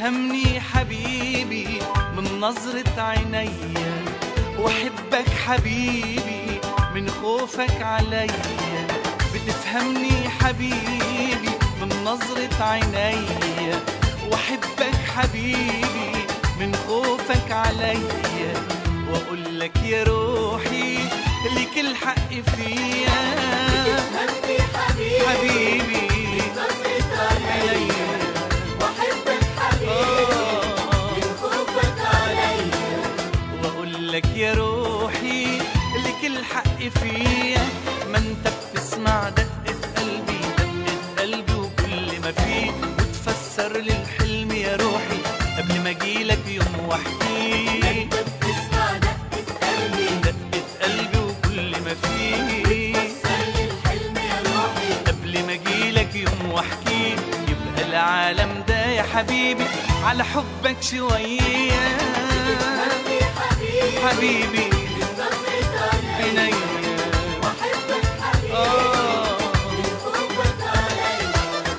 بتفهمني حبيبي من نظرة عينيا واحبك حبيبي من خوفك عليا بتفهمني حبيبي من نظرة عينيا واحبك حبيبي من خوفك عليا واقول لك يا روحي ليك الحق فيا همي حبيبي حبيبي نظرة عليا عليا وأحبك حبيبي آه من خوفك عليا واقول لك يا روحي لك الحق فيا ما انت بتسمع دقة قلبي دقة قلبي وكل ما فيه وتفسر لي الحلم يا روحي قبل ما اجيلك يوم واحكيه أنت بتسمع دقة قلبي دقة قلبي وكل ما فيه سل الحلم يا روحي قبل ما اجيلك يوم واحكيه يبقى العالم ده يا حبيبي على حبك شويه همي حبيبي حبيبي نظرة عليا عينيا وأحبك حبيبي آه من خوفك عليا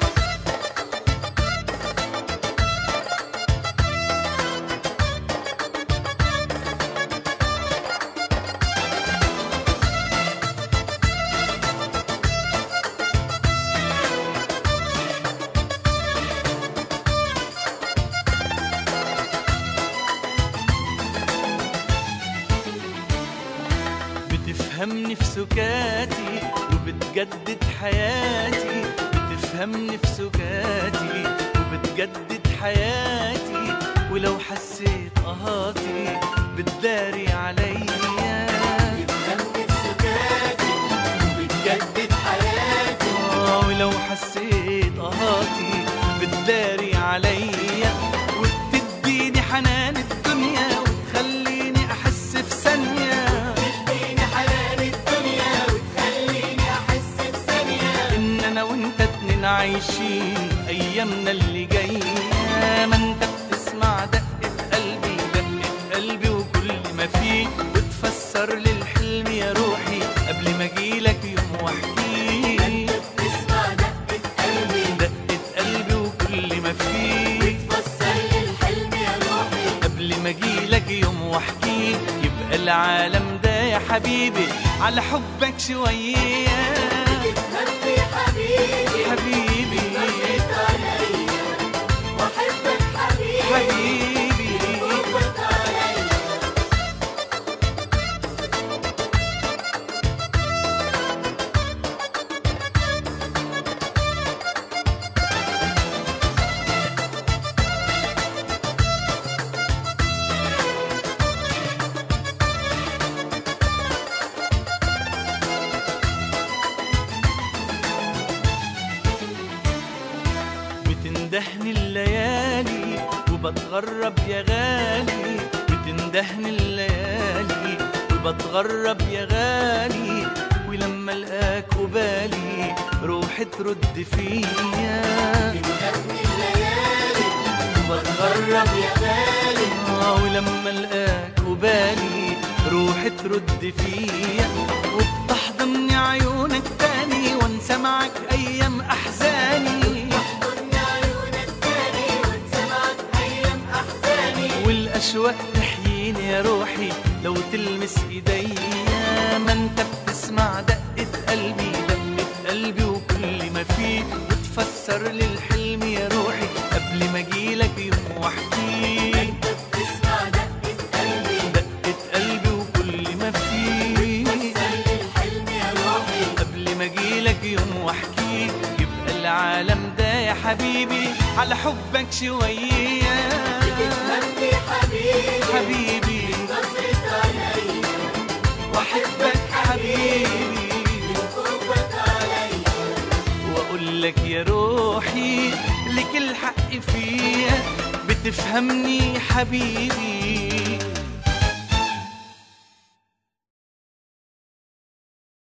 بتفهمني في سكاتي وبتجدد حياتي بتفهمني في سكاتي وبتجدد حياتي ولو حسيت قهاتي بتداري عليا همي بسكاتي وبتجدد حياتي آه ولو حسيت قهاتي بتداري عليا وبتديني حنان الدنيا وتخليني احس في ثانيه تديني حنان الدنيا وتخليني أحس بثانية ان انا وانت اتنين عايشين ايامنا اللي جايه ما انت بتسمع دقه قلبي دقه قلبي وكل ما فيه وتفسر لي الحلم يا روحي قبل ما اجيلك يوم واحكيه تسمع دقة قلبي دقه قلبي وكل ما فيه فسر لي الحلم يا روحي قبل ما اجيلك يوم واحكيه يبقى العالم ده يا حبيبي على حبك شويه همي حبيبي حبيبي نظرة عليا وأحبك حبيبي حبيبي خوفك عليا بتندهني الليالي وبتغرب يا غالي بتندهني الليالي وبتغرب يا غالي ولما القاك قبالي روحي ترد فيا همي الليالي وبتغرب يا غالي آه ولما القاك قبالي روحي ترد فيا وبتحضني عيونك تاني وانسى معك ايام احزاني تحضني عيونك تاني وانسى معك أيام أحزاني والاشواق تحييني يا روحي لو تلمس ايديا ما انت بتسمع دقة قلبي دقة قلبي وكل ما فيه وتفسر لي الحلم يا روحي قبل ما اجيلك يوم واحكيه أنت بتسمع دقة قلبي دقة قلبي وكل ما فيه فسر لي الحلم يا روحي قبل ما اجيلك يوم واحكيه يبقى العالم ده يا حبيبي على حبك شويه همي حبيبي حبيبي نظرة عليا واحبك حبيبي خوفك عليا واقول لك يا روحي لك الحق فيا بتفهمني حبيبي